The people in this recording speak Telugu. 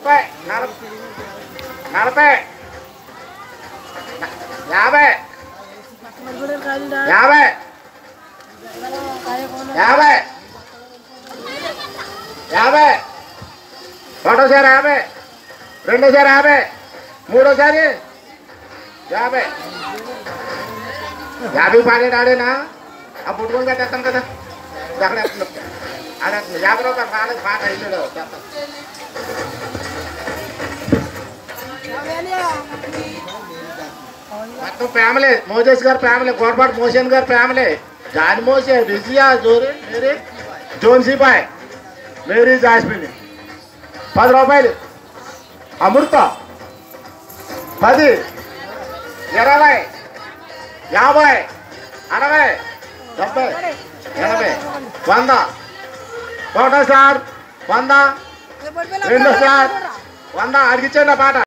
ముప్పై నలభై నలభై యాభై యాభై యాభై యాభై ఒకటోసారి యాభై రెండోసారి యాభై మూడోసారి యాభై యాభై పాడేడు ఆడేనా ఆ పుట్టుకొని కట్టేస్తాను కదా ఇది అక్కడ వేస్తున్నాం ఆడ యాభై రూపాయలు రాలేదు పాట ఇల్లు మొత్తం ఫ్యామిలీ మోజేష్ గారి ఫ్యామిలీ గోడపాటి మోషన్ గారి family John Mose Rizia Jori Mary John సిపాయ్ మేరీ జాస్మిన్ పది రూపాయలు అమృత పది ఇరవై యాభై అరవై డెబ్బై ఎనభై వంద ఒకటో సార్ వంద రెండో సార్ వంద అడిగించండి ఆ పాట